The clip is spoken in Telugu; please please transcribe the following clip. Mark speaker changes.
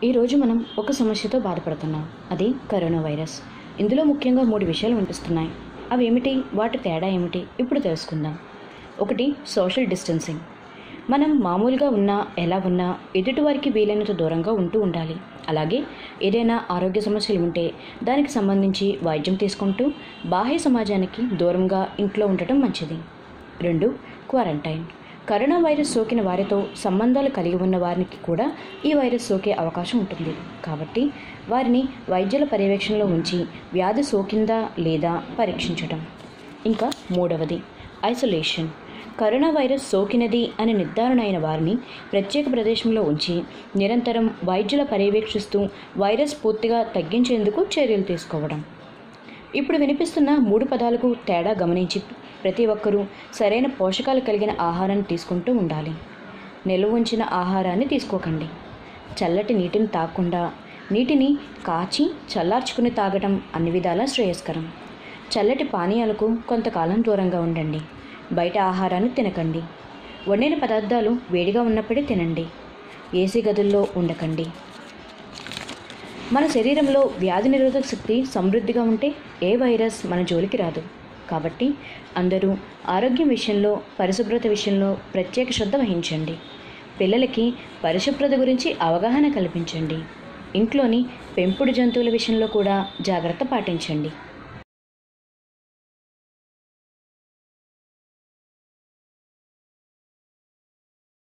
Speaker 1: ఈరోజు మనం ఒక సమస్యతో బాధపడుతున్నాం అది కరోనా వైరస్ ఇందులో ముఖ్యంగా మూడు విషయాలు వినిపిస్తున్నాయి అవి ఏమిటి వాటి తేడా ఏమిటి ఇప్పుడు తెలుసుకుందాం ఒకటి సోషల్ డిస్టెన్సింగ్ మనం మామూలుగా ఉన్నా ఎలా ఉన్నా ఎదుటివారికి వీలైనంత దూరంగా ఉంటూ ఉండాలి అలాగే ఏదైనా ఆరోగ్య సమస్యలు ఉంటే దానికి సంబంధించి వైద్యం తీసుకుంటూ బాహ్య సమాజానికి దూరంగా ఇంట్లో ఉండటం మంచిది రెండు క్వారంటైన్ కరోనా వైరస్ సోకిన వారితో సంబంధాలు కలిగి ఉన్న వారికి కూడా ఈ వైరస్ సోకే అవకాశం ఉంటుంది కాబట్టి వారిని వైద్యుల పర్యవేక్షణలో ఉంచి వ్యాధి సోకిందా లేదా పరీక్షించడం ఇంకా మూడవది ఐసోలేషన్ కరోనా వైరస్ సోకినది అని నిర్ధారణ అయిన వారిని ప్రత్యేక ప్రదేశంలో ఉంచి నిరంతరం వైద్యుల పర్యవేక్షిస్తూ వైరస్ పూర్తిగా తగ్గించేందుకు చర్యలు తీసుకోవడం ఇప్పుడు వినిపిస్తున్న మూడు పదాలకు తేడా గమనించి ప్రతి ఒక్కరూ సరైన పోషకాలు కలిగిన ఆహారాన్ని తీసుకుంటూ ఉండాలి నిల్వ ఉంచిన ఆహారాన్ని తీసుకోకండి చల్లటి నీటిని తాగకుండా నీటిని కాచి చల్లార్చుకుని తాగటం అన్ని విధాలా శ్రేయస్కరం చల్లటి పానీయాలకు కొంతకాలం దూరంగా ఉండండి బయట ఆహారాన్ని తినకండి వండిన పదార్థాలు వేడిగా ఉన్నప్పుడే తినండి ఏసీ గదుల్లో ఉండకండి మన శరీరంలో వ్యాధి నిరోధక శక్తి సమృద్ధిగా ఉంటే ఏ వైరస్ మన జోలికి రాదు కాబట్టి అందరూ ఆరోగ్యం విషయంలో పరిశుభ్రత విషయంలో ప్రత్యేక శ్రద్ధ వహించండి పిల్లలకి పరిశుభ్రత గురించి అవగాహన కల్పించండి ఇంట్లోని పెంపుడు జంతువుల విషయంలో కూడా జాగ్రత్త పాటించండి